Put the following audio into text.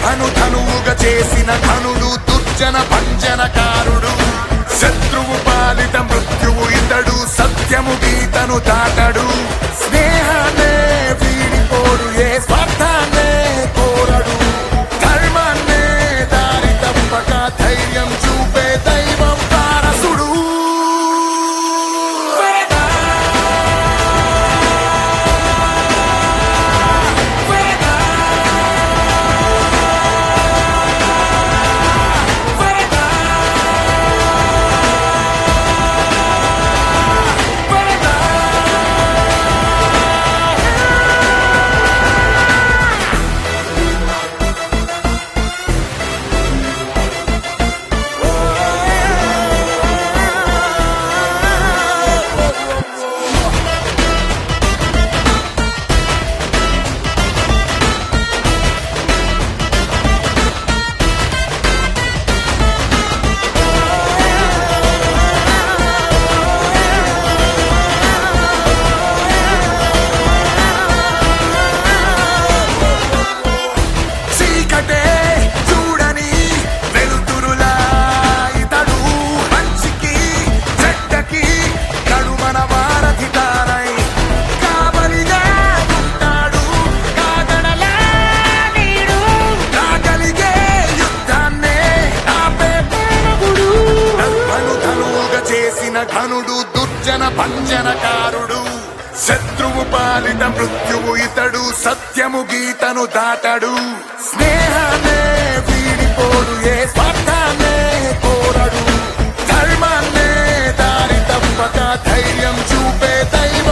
దర్భను ధనువుగా చేసిన ధనుడు దుర్జన పంజనకారుడు శత్రువు పాలిత మృత్యువు ఇతడు సత్యము గీతను దాటడు స్నేహాన్నే వీడిపోడు ఏ స్వార్థాన్నే కోరడు ధర్మాన్నే దారి తప్పక ధైర్యం చూపే దైవం వారసుడు చీకటే చూడని వెలుతురులా ఇతడు మంచికి చెడ్డకి నడుమన వారధి తారై కావలిగా ఉంటాడు కాగడలా నీడు కాగలిగే యుద్ధాన్నే ఆపే పేరగుడు దర్భను ధనువుగా చేసిన ఘనుడు దుర్జన పంజనకారుడు శత్రువు పాలిట మృత్యువు ఇతడు సత్యము గీతను దాటడు స్నేహాన్నే వీడిపోడు ఏ స్వార్థాన్నే కోరడు ధర్మాన్నే దారి తప్పక ధైర్యం చూపే దైవం